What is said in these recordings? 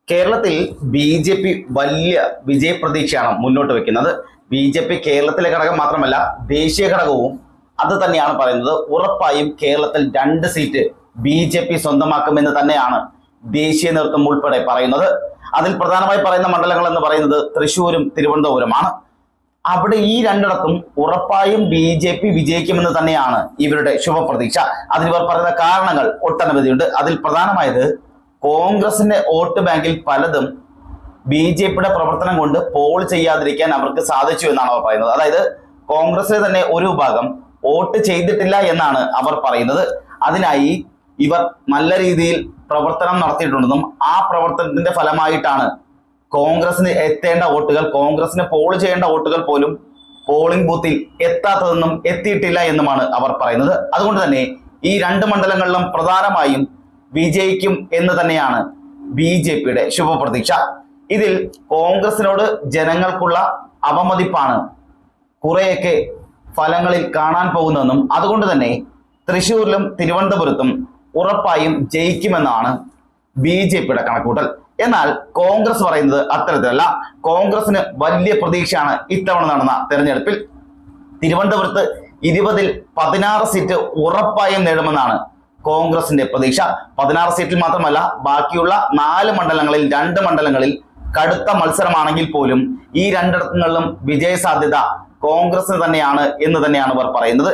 കേരളത്തിൽ B J P വലിയ വിജയപ്രതീക്ഷയാണ് മുന്നോട്ട് വെക്കുന്നത് ബി ജെ പി കേരളത്തിലെ ഘടകം മാത്രമല്ല ദേശീയ ഘടകവും അത് തന്നെയാണ് പറയുന്നത് ഉറപ്പായും കേരളത്തിൽ രണ്ട് സീറ്റ് ബി ജെ പി സ്വന്തമാക്കുമെന്ന് തന്നെയാണ് ദേശീയ നേതൃത്വം ഉൾപ്പെടെ പറയുന്നത് അതിൽ പ്രധാനമായി പറയുന്ന മണ്ഡലങ്ങൾ എന്ന് പറയുന്നത് തൃശൂരും തിരുവനന്തപുരമാണ് അവിടെ ഈ രണ്ടിടത്തും ഉറപ്പായും ബി ജെ പി വിജയിക്കുമെന്ന് തന്നെയാണ് ഇവരുടെ ശുഭപ്രതീക്ഷ അതിനിവർ പറയുന്ന കാരണങ്ങൾ ഒട്ടനവധിയുണ്ട് അതിൽ പ്രധാനമായത് കോൺഗ്രസിന്റെ വോട്ട് ബാങ്കിൽ പലതും ബി ജെ പിയുടെ പ്രവർത്തനം കൊണ്ട് പോൾ ചെയ്യാതിരിക്കാൻ അവർക്ക് സാധിച്ചു എന്നാണ് അവർ പറയുന്നത് അതായത് കോൺഗ്രസിലെ തന്നെ ഒരു വിഭാഗം വോട്ട് ചെയ്തിട്ടില്ല എന്നാണ് അവർ പറയുന്നത് അതിനായി ഇവർ നല്ല രീതിയിൽ പ്രവർത്തനം നടത്തിയിട്ടുണ്ടെന്നും ആ പ്രവർത്തനത്തിന്റെ ഫലമായിട്ടാണ് കോൺഗ്രസിന് എത്തേണ്ട വോട്ടുകൾ കോൺഗ്രസിന് പോൾ ചെയ്യേണ്ട വോട്ടുകൾ പോലും പോളിംഗ് ബൂത്തിൽ എത്താത്തതെന്നും എത്തിയിട്ടില്ല എന്നുമാണ് അവർ പറയുന്നത് അതുകൊണ്ട് തന്നെ ഈ രണ്ട് മണ്ഡലങ്ങളിലും പ്രധാനമായും വിജയിക്കും എന്ന് തന്നെയാണ് ബി ജെ പിയുടെ ശുഭപ്രതീക്ഷ ഇതിൽ കോൺഗ്രസിനോട് ജനങ്ങൾക്കുള്ള അവമതിപ്പാണ് കുറെയൊക്കെ ഫലങ്ങളിൽ കാണാൻ പോകുന്നതെന്നും അതുകൊണ്ട് തന്നെ തൃശൂരിലും തിരുവനന്തപുരത്തും ഉറപ്പായും ജയിക്കുമെന്നാണ് ബി ജെ പിയുടെ കണക്കൂട്ടൽ എന്നാൽ കോൺഗ്രസ് പറയുന്നത് അത്തരത്തിലല്ല കോൺഗ്രസിന് വലിയ പ്രതീക്ഷയാണ് ഇത്തവണ നടന്ന തെരഞ്ഞെടുപ്പിൽ തിരുവനന്തപുരത്ത് ഇരുപതിൽ പതിനാറ് സീറ്റ് ഉറപ്പായും നേടുമെന്നാണ് കോൺഗ്രസിന്റെ പ്രതീക്ഷ പതിനാറ് സീറ്റിൽ മാത്രമല്ല ബാക്കിയുള്ള നാല് മണ്ഡലങ്ങളിൽ രണ്ട് മണ്ഡലങ്ങളിൽ കടുത്ത മത്സരമാണെങ്കിൽ പോലും ഈ രണ്ടിടങ്ങളിലും വിജയ സാധ്യത കോൺഗ്രസിന് തന്നെയാണ് എന്ന് തന്നെയാണ് ഇവർ പറയുന്നത്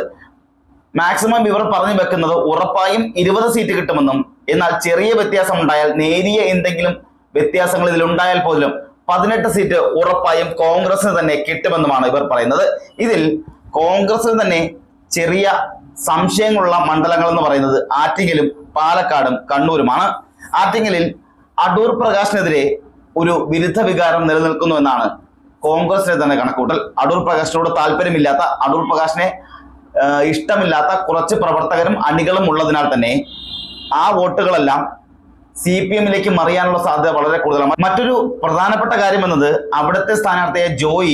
മാക്സിമം ഇവർ പറഞ്ഞു വെക്കുന്നത് ഉറപ്പായും ഇരുപത് സീറ്റ് കിട്ടുമെന്നും എന്നാൽ ചെറിയ വ്യത്യാസം ഉണ്ടായാൽ നേരിയ എന്തെങ്കിലും വ്യത്യാസങ്ങൾ ഇതിലുണ്ടായാൽ പോലും പതിനെട്ട് സീറ്റ് ഉറപ്പായും കോൺഗ്രസിന് തന്നെ കിട്ടുമെന്നുമാണ് ഇവർ പറയുന്നത് ഇതിൽ കോൺഗ്രസിന് തന്നെ ചെറിയ സംശയങ്ങളുള്ള മണ്ഡലങ്ങൾ എന്ന് പറയുന്നത് ആറ്റിങ്ങലും പാലക്കാടും കണ്ണൂരുമാണ് ആറ്റിങ്ങലിൽ അടൂർ പ്രകാശിനെതിരെ ഒരു വിരുദ്ധ വികാരം നിലനിൽക്കുന്നു എന്നാണ് കോൺഗ്രസിനെ തന്നെ കണക്കൂട്ടൽ അടൂർ പ്രകാശിനോട് താല്പര്യമില്ലാത്ത അടൂർ പ്രകാശിനെ ആ, ഇഷ്ടമില്ലാത്ത കുറച്ച് പ്രവർത്തകരും അണികളും ഉള്ളതിനാൽ തന്നെ ആ വോട്ടുകളെല്ലാം സി പി എമ്മിലേക്ക് മറിയാനുള്ള സാധ്യത വളരെ കൂടുതലാണ് മറ്റൊരു പ്രധാനപ്പെട്ട കാര്യം എന്നത് അവിടുത്തെ സ്ഥാനാർത്ഥിയായ ജോയി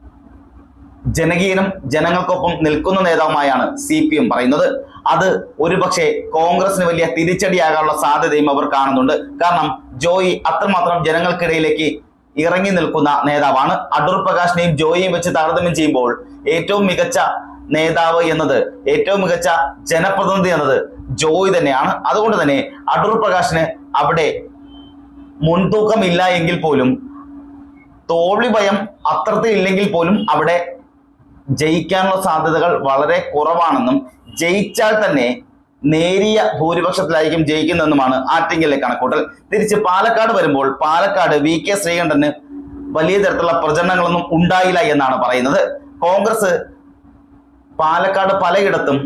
ജനകീയനും ജനങ്ങൾക്കൊപ്പം നിൽക്കുന്ന നേതാവുമായാണ് സി പി എം പറയുന്നത് അത് ഒരുപക്ഷെ കോൺഗ്രസിന് വലിയ തിരിച്ചടിയാകാനുള്ള സാധ്യതയും അവർ കാണുന്നുണ്ട് കാരണം ജോയി അത്രമാത്രം ജനങ്ങൾക്കിടയിലേക്ക് ഇറങ്ങി നിൽക്കുന്ന നേതാവാണ് അടൂർ പ്രകാശിനെയും ജോയിയും വെച്ച് താരതമ്യം ചെയ്യുമ്പോൾ ഏറ്റവും മികച്ച നേതാവ് എന്നത് ഏറ്റവും മികച്ച ജനപ്രതിനിധി എന്നത് ജോയി തന്നെയാണ് അതുകൊണ്ട് തന്നെ അടൂർ പ്രകാശിന് അവിടെ മുൻതൂക്കമില്ല എങ്കിൽ പോലും തോൽവി ഭയം അത്രത്തിൽ ഇല്ലെങ്കിൽ പോലും അവിടെ ജയിക്കാനുള്ള സാധ്യതകൾ വളരെ കുറവാണെന്നും ജയിച്ചാൽ തന്നെ നേരിയ ഭൂരിപക്ഷത്തിലായിരിക്കും ജയിക്കുന്നതെന്നുമാണ് ആറ്റിങ്ങലിലെ കണക്കൂട്ടൽ തിരിച്ച് പാലക്കാട് വരുമ്പോൾ പാലക്കാട് വി കെ ശ്രീകണ്ഠന് വലിയ തരത്തിലുള്ള പ്രചരണങ്ങളൊന്നും ഉണ്ടായില്ല എന്നാണ് പറയുന്നത് കോൺഗ്രസ് പാലക്കാട് പലയിടത്തും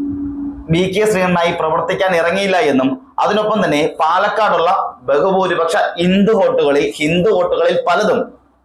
വി കെ ശ്രീകണ്ഠനായി പ്രവർത്തിക്കാൻ ഇറങ്ങിയില്ല എന്നും അതിനൊപ്പം തന്നെ പാലക്കാടുള്ള ബഹുഭൂരിപക്ഷ ഹിന്ദു വോട്ടുകളിൽ ഹിന്ദു വോട്ടുകളിൽ പലതും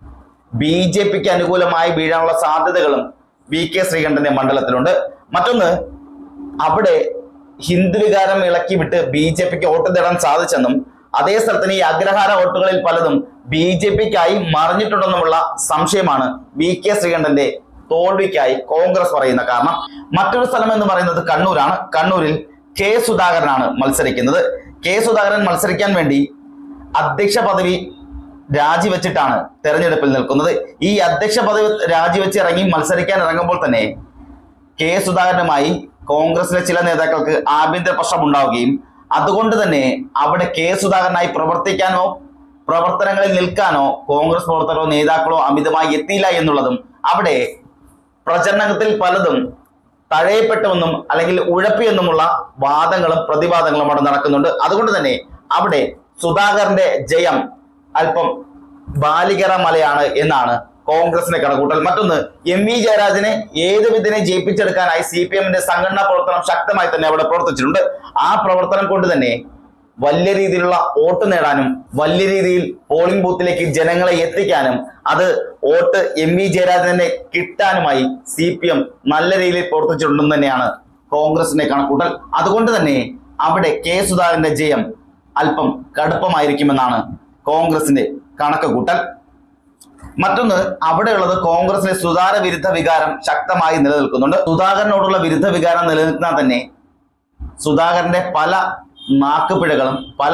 ബി ജെ പിക്ക് അനുകൂലമായി വീഴാനുള്ള സാധ്യതകളും വി കെ ശ്രീകണ്ഠന്റെ മണ്ഡലത്തിലുണ്ട് മറ്റൊന്ന് അവിടെ ഹിന്ദു വികാരം ഇളക്കി വിട്ട് ബി ജെ പിക്ക് വോട്ട് നേടാൻ സാധിച്ചെന്നും അതേ സ്ഥലത്തിന് ഈ അഗ്രഹാര വോട്ടുകളിൽ പലതും ബി ജെ പിക്കായി മറിഞ്ഞിട്ടുണ്ടെന്നുമുള്ള സംശയമാണ് വി കെ ശ്രീകണ്ഠന്റെ തോൽവിക്കായി കോൺഗ്രസ് പറയുന്ന കാരണം മറ്റൊരു സ്ഥലം എന്ന് പറയുന്നത് കണ്ണൂരാണ് കണ്ണൂരിൽ കെ സുധാകരനാണ് മത്സരിക്കുന്നത് കെ സുധാകരൻ മത്സരിക്കാൻ വേണ്ടി അധ്യക്ഷ പദവി രാജിവെച്ചിട്ടാണ് തെരഞ്ഞെടുപ്പിൽ നിൽക്കുന്നത് ഈ അധ്യക്ഷ പദവി രാജിവെച്ച് ഇറങ്ങി മത്സരിക്കാൻ ഇറങ്ങുമ്പോൾ തന്നെ കെ സുധാകരനുമായി കോൺഗ്രസിലെ ചില നേതാക്കൾക്ക് ആഭ്യന്തര പ്രശ്നം ഉണ്ടാവുകയും അതുകൊണ്ട് തന്നെ അവിടെ കെ സുധാകരനായി പ്രവർത്തിക്കാനോ പ്രവർത്തനങ്ങളിൽ നിൽക്കാനോ കോൺഗ്രസ് പ്രവർത്തകരോ നേതാക്കളോ അമിതമായി എത്തിയില്ല എന്നുള്ളതും അവിടെ പ്രചരണത്തിൽ പലതും തഴയപ്പെട്ടുവെന്നും അല്ലെങ്കിൽ ഉഴപ്പിയെന്നുമുള്ള വാദങ്ങളും പ്രതിവാദങ്ങളും അവിടെ നടക്കുന്നുണ്ട് അതുകൊണ്ട് തന്നെ അവിടെ സുധാകരന്റെ ജയം അല്പം ബാലികറ മലയാണ് എന്നാണ് കോൺഗ്രസിന്റെ കണക്കൂട്ടൽ മറ്റൊന്ന് എം വി ജയരാജനെ ഏത് വിധനെ ജയിപ്പിച്ചെടുക്കാനായി സി പി എമ്മിന്റെ സംഘടനാ പ്രവർത്തനം ശക്തമായി തന്നെ അവിടെ പ്രവർത്തിച്ചിട്ടുണ്ട് ആ പ്രവർത്തനം കൊണ്ട് തന്നെ വലിയ രീതിയിലുള്ള വോട്ട് നേടാനും വലിയ രീതിയിൽ പോളിംഗ് ബൂത്തിലേക്ക് ജനങ്ങളെ എത്തിക്കാനും അത് വോട്ട് എം വി ജയരാജനെ കിട്ടാനുമായി സി പി എം നല്ല രീതിയിൽ പ്രവർത്തിച്ചിട്ടുണ്ടെന്ന് തന്നെയാണ് കോൺഗ്രസിന്റെ കണക്കൂട്ടൽ അതുകൊണ്ട് തന്നെ അവിടെ കെ സുധാകരന്റെ ജയം അല്പം കടുപ്പമായിരിക്കുമെന്നാണ് കോൺഗ്രസിന്റെ കണക്ക് കൂട്ടൽ മറ്റൊന്ന് അവിടെയുള്ളത് കോൺഗ്രസിലെ സുധാര വിരുദ്ധ വികാരം ശക്തമായി നിലനിൽക്കുന്നുണ്ട് സുധാകരനോടുള്ള വിരുദ്ധ വികാരം നിലനിൽക്കുന്ന തന്നെ സുധാകരന്റെ പല നാക്കുപിഴകളും പല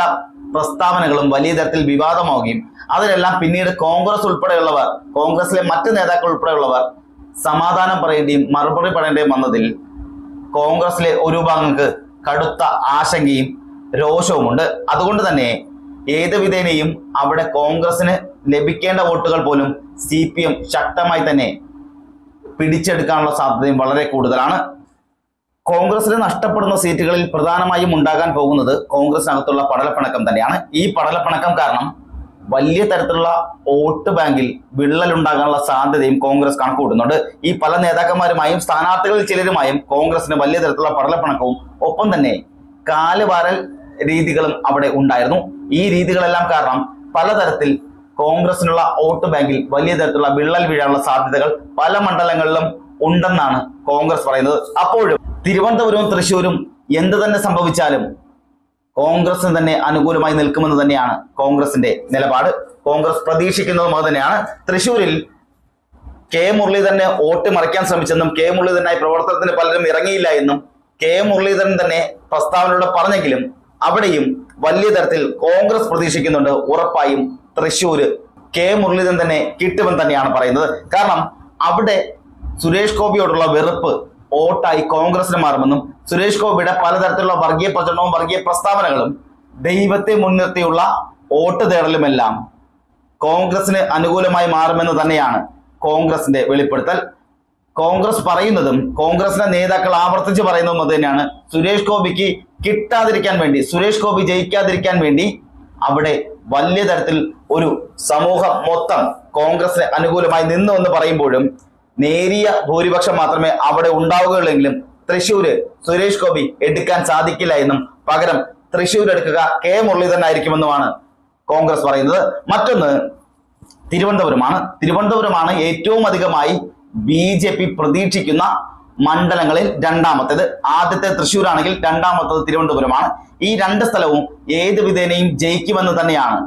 പ്രസ്താവനകളും വലിയ തരത്തിൽ വിവാദമാവുകയും അതിലെല്ലാം പിന്നീട് കോൺഗ്രസ് ഉൾപ്പെടെയുള്ളവർ കോൺഗ്രസിലെ മറ്റ് നേതാക്കൾ ഉൾപ്പെടെയുള്ളവർ സമാധാനം പറയേണ്ടിയും മറുപടി പറയേണ്ടിയും വന്നതിൽ കോൺഗ്രസിലെ ഒരു വിഭാഗങ്ങൾക്ക് കടുത്ത ആശങ്കയും രോഷവുമുണ്ട് അതുകൊണ്ട് തന്നെ ഏത് വിധേനയും അവിടെ കോൺഗ്രസിന് ലഭിക്കേണ്ട വോട്ടുകൾ പോലും സി പി എം ശക്തമായി തന്നെ പിടിച്ചെടുക്കാനുള്ള സാധ്യതയും വളരെ കൂടുതലാണ് കോൺഗ്രസിന് നഷ്ടപ്പെടുന്ന സീറ്റുകളിൽ പ്രധാനമായും ഉണ്ടാകാൻ പോകുന്നത് കോൺഗ്രസിനകത്തുള്ള പടലപ്പിണക്കം തന്നെയാണ് ഈ പടലപ്പിണക്കം കാരണം വലിയ തരത്തിലുള്ള വോട്ട് ബാങ്കിൽ വിള്ളൽ ഉണ്ടാകാനുള്ള സാധ്യതയും കോൺഗ്രസ് കണക്കുകൂട്ടുന്നുണ്ട് ഈ പല നേതാക്കന്മാരുമായും സ്ഥാനാർത്ഥികളിൽ ചിലരുമായും കോൺഗ്രസിന് വലിയ തരത്തിലുള്ള പടലപ്പിണക്കവും ഒപ്പം തന്നെ കാലുവാരൽ രീതികളും അവിടെ ഉണ്ടായിരുന്നു ഈ രീതികളെല്ലാം കാരണം പലതരത്തിൽ കോൺഗ്രസിനുള്ള വോട്ട് ബാങ്കിൽ വലിയ തരത്തിലുള്ള വിള്ളൽ വീഴാനുള്ള സാധ്യതകൾ പല മണ്ഡലങ്ങളിലും ഉണ്ടെന്നാണ് കോൺഗ്രസ് പറയുന്നത് അപ്പോഴും തിരുവനന്തപുരവും തൃശ്ശൂരും എന്ത് തന്നെ സംഭവിച്ചാലും കോൺഗ്രസിന് തന്നെ അനുകൂലമായി നിൽക്കുമെന്ന് തന്നെയാണ് കോൺഗ്രസിന്റെ നിലപാട് കോൺഗ്രസ് പ്രതീക്ഷിക്കുന്നതും അത് തന്നെയാണ് തൃശ്ശൂരിൽ കെ മുരളീധരനെ വോട്ട് മറിക്കാൻ ശ്രമിച്ചെന്നും കെ മുരളീധരനായി പ്രവർത്തനത്തിന് പലരും ഇറങ്ങിയില്ല എന്നും കെ മുരളീധരൻ തന്നെ പ്രസ്താവനയോടെ പറഞ്ഞെങ്കിലും അവിടെയും വലിയ തരത്തിൽ കോൺഗ്രസ് പ്രതീക്ഷിക്കുന്നുണ്ട് ഉറപ്പായും തൃശ്ശൂര് കെ മുരളീധരൻ തന്നെ കിട്ടുമെന്ന് തന്നെയാണ് പറയുന്നത് കാരണം അവിടെ സുരേഷ് ഗോപിയോടുള്ള വെറുപ്പ് വോട്ടായി കോൺഗ്രസിന് മാറുമെന്നും സുരേഷ് ഗോപിയുടെ പലതരത്തിലുള്ള വർഗീയ പ്രചരണവും വർഗീയ പ്രസ്താവനകളും ദൈവത്തെ മുൻനിർത്തിയുള്ള വോട്ട് തേടലുമെല്ലാം കോൺഗ്രസിന് അനുകൂലമായി മാറുമെന്ന് തന്നെയാണ് കോൺഗ്രസിന്റെ വെളിപ്പെടുത്തൽ കോൺഗ്രസ് പറയുന്നതും കോൺഗ്രസിന്റെ നേതാക്കൾ ആവർത്തിച്ച് പറയുന്നതും അത് തന്നെയാണ് സുരേഷ് ഗോപിക്ക് കിട്ടാതിരിക്കാൻ വേണ്ടി സുരേഷ് ഗോപി ജയിക്കാതിരിക്കാൻ വേണ്ടി അവിടെ വലിയ തരത്തിൽ ഒരു സമൂഹം മൊത്തം കോൺഗ്രസിന് അനുകൂലമായി നിന്നു എന്ന് പറയുമ്പോഴും നേരിയ ഭൂരിപക്ഷം മാത്രമേ അവിടെ ഉണ്ടാവുകയുള്ളെങ്കിലും തൃശ്ശൂര് സുരേഷ് ഗോപി എടുക്കാൻ സാധിക്കില്ല എന്നും പകരം തൃശ്ശൂർ എടുക്കുക കെ മുരളീധരനായിരിക്കുമെന്നുമാണ് കോൺഗ്രസ് പറയുന്നത് മറ്റൊന്ന് തിരുവനന്തപുരമാണ് തിരുവനന്തപുരമാണ് ഏറ്റവും അധികമായി ബി ജെ പി പ്രതീക്ഷിക്കുന്ന മണ്ഡലങ്ങളിൽ രണ്ടാമത്തേത് ആദ്യത്തെ തൃശ്ശൂരാണെങ്കിൽ രണ്ടാമത്തേത് തിരുവനന്തപുരമാണ് ഈ രണ്ട് സ്ഥലവും ഏത് വിധേനയും ജയിക്കുമെന്ന് തന്നെയാണ്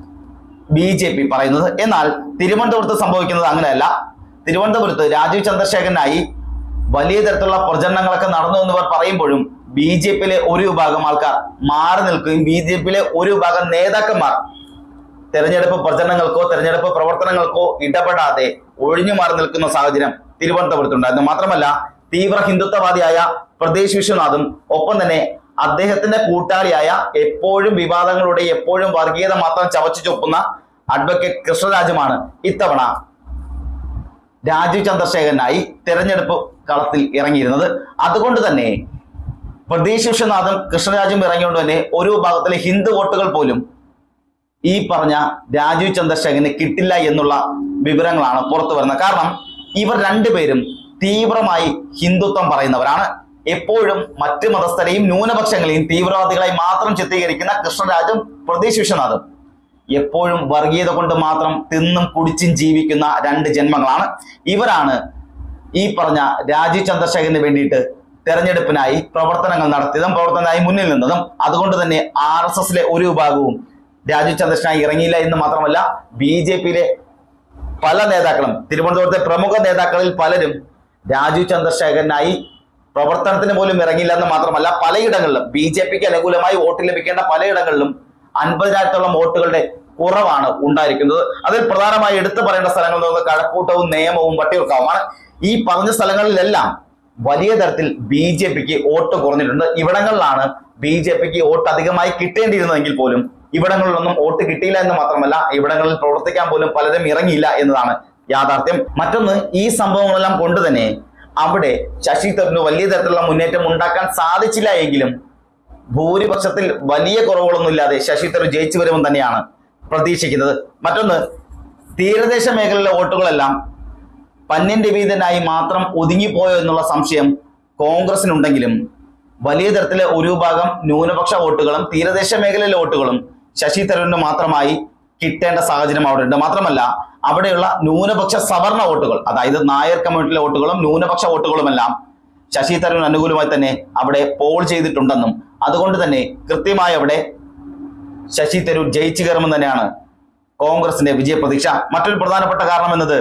ബി ജെ പി പറയുന്നത് എന്നാൽ തിരുവനന്തപുരത്ത് സംഭവിക്കുന്നത് അങ്ങനെയല്ല തിരുവനന്തപുരത്ത് രാജീവ് ചന്ദ്രശേഖരനായി വലിയ തരത്തിലുള്ള പ്രചരണങ്ങളൊക്കെ നടന്നു എന്നിവർ പറയുമ്പോഴും ബി ജെ പിയിലെ ഒരു വിഭാഗം ആൾക്കാർ മാറി നിൽക്കുകയും ബി ജെ പിയിലെ ഒരു വിഭാഗം നേതാക്കന്മാർ തെരഞ്ഞെടുപ്പ് പ്രചരണങ്ങൾക്കോ തെരഞ്ഞെടുപ്പ് പ്രവർത്തനങ്ങൾക്കോ ഇടപെടാതെ ഒഴിഞ്ഞു മാറി നിൽക്കുന്ന സാഹചര്യം തിരുവനന്തപുരത്തുണ്ടായിരുന്നു മാത്രമല്ല തീവ്ര ഹിന്ദുത്വവാദിയായ പ്രദേശ് വിശ്വനാഥും ഒപ്പം തന്നെ അദ്ദേഹത്തിന്റെ കൂട്ടാളിയായ എപ്പോഴും വിവാദങ്ങളുടെ എപ്പോഴും വർഗീയത മാത്രം ചവച്ചു ചൊപ്പുന്ന അഡ്വക്കേറ്റ് കൃഷ്ണരാജുമാണ് ഇത്തവണ രാജീവ് ചന്ദ്രശേഖരനായി തെരഞ്ഞെടുപ്പ് കളത്തിൽ ഇറങ്ങിയിരുന്നത് അതുകൊണ്ട് തന്നെ പ്രതീഷ് വിശ്വനാഥും കൃഷ്ണരാജും ഇറങ്ങിയോണ്ട് തന്നെ ഒരു വിഭാഗത്തിലെ ഹിന്ദു വോട്ടുകൾ പോലും ഈ പറഞ്ഞ രാജീവ് ചന്ദ്രശേഖരന് കിട്ടില്ല എന്നുള്ള വിവരങ്ങളാണ് പുറത്തു വരുന്നത് കാരണം ഇവർ രണ്ടുപേരും തീവ്രമായി ഹിന്ദുത്വം പറയുന്നവരാണ് എപ്പോഴും മറ്റ് മതസ്ഥരെയും ന്യൂനപക്ഷങ്ങളെയും തീവ്രവാദികളായി മാത്രം ചിത്രീകരിക്കുന്ന കൃഷ്ണരാജും പ്രതീഷ് വിശ്വനാഥും എപ്പോഴും വർഗീയത കൊണ്ട് മാത്രം തിന്നും കുടിച്ചും ജീവിക്കുന്ന രണ്ട് ജന്മങ്ങളാണ് ഇവരാണ് ഈ പറഞ്ഞ രാജീവ് ചന്ദ്രശേഖരന് വേണ്ടിയിട്ട് തെരഞ്ഞെടുപ്പിനായി പ്രവർത്തനങ്ങൾ നടത്തിയതും പ്രവർത്തനമായി മുന്നിൽ നിന്നതും അതുകൊണ്ട് തന്നെ ആർ എസ് എസിലെ ഒരു വിഭാഗവും രാജീവ് ചന്ദ്രശേഖരനായി ഇറങ്ങിയില്ല എന്ന് മാത്രമല്ല ബി ജെ പിയിലെ പല നേതാക്കളും തിരുവനന്തപുരത്തെ പ്രമുഖ നേതാക്കളിൽ പലരും രാജീവ് ചന്ദ്രശേഖരനായി പ്രവർത്തനത്തിന് പോലും ഇറങ്ങിയില്ല എന്ന് മാത്രമല്ല പലയിടങ്ങളിലും ബി ജെ പിക്ക് അനുകൂലമായി വോട്ട് ലഭിക്കേണ്ട പലയിടങ്ങളിലും അൻപതിനായിരത്തോളം വോട്ടുകളുടെ കുറവാണ് ഉണ്ടായിരിക്കുന്നത് അതിൽ പ്രധാനമായി എടുത്തു പറയേണ്ട സ്ഥലങ്ങൾ എന്ന് പറയുന്നത് കഴക്കൂട്ടവും നിയമവും വട്ടിയൂർക്കാവുമാണ് ഈ പറഞ്ഞ സ്ഥലങ്ങളിലെല്ലാം വലിയ തരത്തിൽ ബി ജെ പിക്ക് വോട്ട് കുറഞ്ഞിട്ടുണ്ട് ഇവിടങ്ങളിലാണ് ബി ജെ പിക്ക് വോട്ട് അധികമായി കിട്ടേണ്ടിയിരുന്നതെങ്കിൽ പോലും ഇവിടങ്ങളിലൊന്നും വോട്ട് കിട്ടിയില്ല എന്ന് മാത്രമല്ല ഇവിടങ്ങളിൽ പ്രവർത്തിക്കാൻ പോലും പലരും ഇറങ്ങിയില്ല എന്നതാണ് യാഥാർത്ഥ്യം മറ്റൊന്ന് ഈ സംഭവങ്ങളെല്ലാം കൊണ്ട് തന്നെ അവിടെ ശശി തരൂരിന് വലിയ തരത്തിലുള്ള മുന്നേറ്റം ഉണ്ടാക്കാൻ സാധിച്ചില്ല എങ്കിലും ഭൂരിപക്ഷത്തിൽ വലിയ കുറവുകളൊന്നുമില്ലാതെ ശശി തരൂർ ജയിച്ചു വരുമെന്ന് തന്നെയാണ് പ്രതീക്ഷിക്കുന്നത് മറ്റൊന്ന് തീരദേശ മേഖലയിലെ വോട്ടുകളെല്ലാം പന്യൻ രവീന്ദ്രനായി മാത്രം ഒതുങ്ങിപ്പോയോ എന്നുള്ള സംശയം കോൺഗ്രസിനുണ്ടെങ്കിലും വലിയ തരത്തിലെ ഒരു വിഭാഗം ന്യൂനപക്ഷ വോട്ടുകളും തീരദേശ മേഖലയിലെ വോട്ടുകളും ശശി തരൂരിന് മാത്രമായി കിട്ടേണ്ട സാഹചര്യം അവിടെ ഉണ്ട് മാത്രമല്ല അവിടെയുള്ള ന്യൂനപക്ഷ സവർണ വോട്ടുകൾ അതായത് നായർ കമ്മ്യൂണിറ്റിയിലെ വോട്ടുകളും ന്യൂനപക്ഷ വോട്ടുകളുമെല്ലാം ശശി തരൂരിന് അനുകൂലമായി തന്നെ അവിടെ പോൾ ചെയ്തിട്ടുണ്ടെന്നും അതുകൊണ്ട് തന്നെ കൃത്യമായി അവിടെ ശശി തരൂർ ജയിച്ചു കയറുമെന്ന് തന്നെയാണ് കോൺഗ്രസിന്റെ വിജയപ്രതീക്ഷ മറ്റൊരു പ്രധാനപ്പെട്ട കാരണം എന്നത്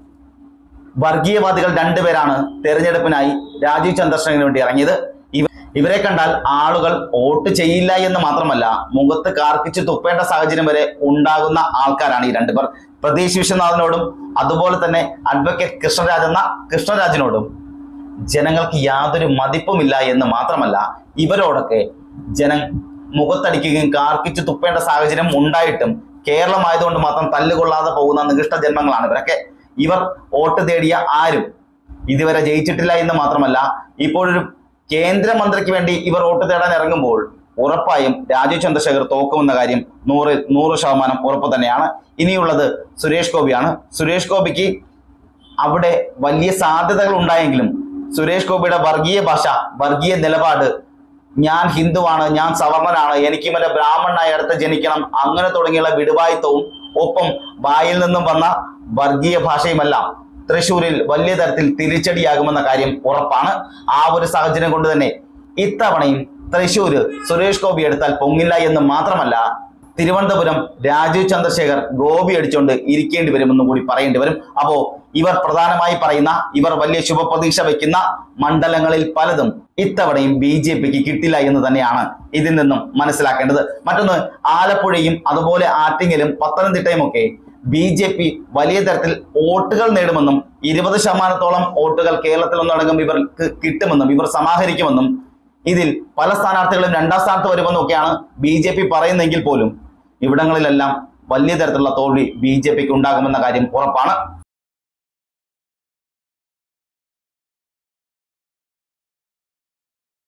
വർഗീയവാദികൾ രണ്ടുപേരാണ് തെരഞ്ഞെടുപ്പിനായി രാജീവ് ചന്ദ്രശേഖരന് വേണ്ടി ഇറങ്ങിയത് ഇവ ഇവരെ കണ്ടാൽ ആളുകൾ വോട്ട് ചെയ്യില്ല എന്ന് മാത്രമല്ല മുഖത്ത് കാർക്കിച്ച് തുപ്പേണ്ട സാഹചര്യം വരെ ഉണ്ടാകുന്ന ആൾക്കാരാണ് ഈ രണ്ടുപേർ പ്രതീഷ് വിശ്വനാഥിനോടും അതുപോലെ തന്നെ അഡ്വക്കേറ്റ് കൃഷ്ണരാജ് എന്ന കൃഷ്ണരാജിനോടും ജനങ്ങൾക്ക് യാതൊരു മതിപ്പുമില്ല എന്ന് മാത്രമല്ല ഇവരോടൊക്കെ ജനം മുഖത്തടിക്കുകയും കാർക്കിച്ച് തുപ്പേണ്ട സാഹചര്യം ഉണ്ടായിട്ടും കേരളമായതുകൊണ്ട് മാത്രം തല്ലുകൊള്ളാതെ പോകുന്ന നികൃഷ്ട ജന്മങ്ങളാണ് ഇവരൊക്കെ ഇവർ വോട്ട് തേടിയ ആരും ഇതുവരെ ജയിച്ചിട്ടില്ല എന്ന് മാത്രമല്ല ഇപ്പോഴൊരു കേന്ദ്രമന്ത്രിക്ക് വേണ്ടി ഇവർ വോട്ട് തേടാൻ ഇറങ്ങുമ്പോൾ ഉറപ്പായും രാജീവ് ചന്ദ്രശേഖർ തോക്കുമെന്ന കാര്യം നൂറ് നൂറ് ശതമാനം ഉറപ്പ് തന്നെയാണ് ഇനിയുള്ളത് സുരേഷ് ഗോപിയാണ് സുരേഷ് ഗോപിക്ക് അവിടെ വലിയ സാധ്യതകൾ ഉണ്ടായെങ്കിലും സുരേഷ് ഗോപിയുടെ വർഗീയ ഭാഷ വർഗീയ നിലപാട് ഞാൻ ഹിന്ദുവാണ് ഞാൻ സവർണനാണ് എനിക്ക് മറ്റേ ബ്രാഹ്മണനായി അടുത്ത് ജനിക്കണം അങ്ങനെ തുടങ്ങിയുള്ള വിടുവായിത്തവും ഒപ്പം വായിൽ നിന്നും വന്ന വർഗീയ ഭാഷയുമെല്ലാം തൃശൂരിൽ വലിയ തരത്തിൽ തിരിച്ചടിയാകുമെന്ന കാര്യം ഉറപ്പാണ് ആ ഒരു സാഹചര്യം കൊണ്ട് തന്നെ ഇത്തവണയും തൃശൂര് സുരേഷ് ഗോപി എടുത്താൽ പൊങ്ങില്ല എന്ന് മാത്രമല്ല തിരുവനന്തപുരം രാജീവ് ചന്ദ്രശേഖർ ഗോപി അടിച്ചുകൊണ്ട് ഇരിക്കേണ്ടി വരുമെന്നും കൂടി പറയേണ്ടി വരും അപ്പോ ഇവർ പ്രധാനമായി പറയുന്ന ഇവർ വലിയ ശുഭപ്രതീക്ഷ വയ്ക്കുന്ന മണ്ഡലങ്ങളിൽ പലതും ഇത്തവണയും ബി ജെ പിക്ക് കിട്ടില്ല എന്ന് തന്നെയാണ് ഇതിൽ നിന്നും മനസ്സിലാക്കേണ്ടത് മറ്റൊന്ന് ആലപ്പുഴയും അതുപോലെ ആറ്റിങ്ങലും പത്തനംതിട്ടയും ഒക്കെ ബി ജെ പി വലിയ തരത്തിൽ വോട്ടുകൾ നേടുമെന്നും ഇരുപത് ശതമാനത്തോളം വോട്ടുകൾ കേരളത്തിൽ ഒന്നടങ്കം ഇവർക്ക് കിട്ടുമെന്നും ഇവർ സമാഹരിക്കുമെന്നും ഇതിൽ പല സ്ഥാനാർത്ഥികളും രണ്ടാം സ്ഥാനത്ത് വരുമെന്നും ഒക്കെയാണ് ബി ജെ പി പറയുന്നെങ്കിൽ പോലും ഇവിടങ്ങളിലെല്ലാം വലിയ തരത്തിലുള്ള തോൽവി ബി ജെ പിക്ക് ഉണ്ടാകുമെന്ന കാര്യം ഉറപ്പാണ്